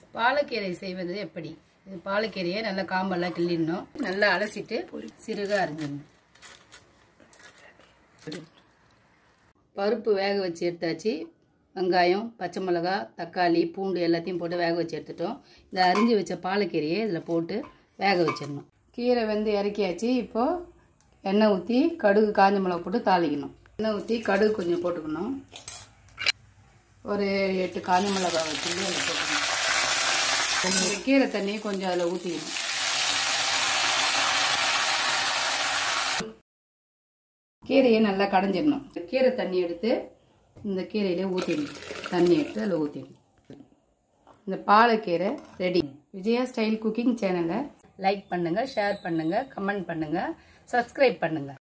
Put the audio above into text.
பாலக்கீரை செய்வது எப்படி இது பாலக்கீரையை நல்லா காம்பெல்லாம் கிள்ளிடணும் நல்லா அலசிட்டு சிறுக அரிஞ்சிடணும் பருப்பு வேக வச்சு எடுத்தாச்சு வெங்காயம் பச்சை மிளகா தக்காளி பூண்டு எல்லாத்தையும் போட்டு வேக வச்சு எடுத்துட்டோம் இந்த அரிஞ்சு வச்ச பாலக்கீரையை இதில் போட்டு வேக வச்சிடணும் கீரை வந்து இறக்கியாச்சு இப்போது எண்ணெய் ஊற்றி கடுகு காஞ்ச மிளகா போட்டு தாளிக்கணும் எண்ணெய் ஊற்றி கடுகு கொஞ்சம் போட்டுக்கணும் ஒரு எட்டு காஞ்ச மிளகா வச்சு அதில் போட்டுக்கணும் இந்த கீரை தண்ணியை கொஞ்சம் அதில் ஊற்றிக்கணும் கீரையை நல்லா கடைஞ்சிடணும் கீரை தண்ணி எடுத்து இந்த கீரையிலே ஊற்றிடணும் தண்ணி எடுத்து அதில் ஊற்றிடணும் இந்த பாலக்கீரை ரெடி விஜயா ஸ்டைல் குக்கிங் சேனலை லைக் பண்ணுங்கள் ஷேர் பண்ணுங்கள் கமெண்ட் பண்ணுங்கள் சப்ஸ்கிரைப் பண்ணுங்கள்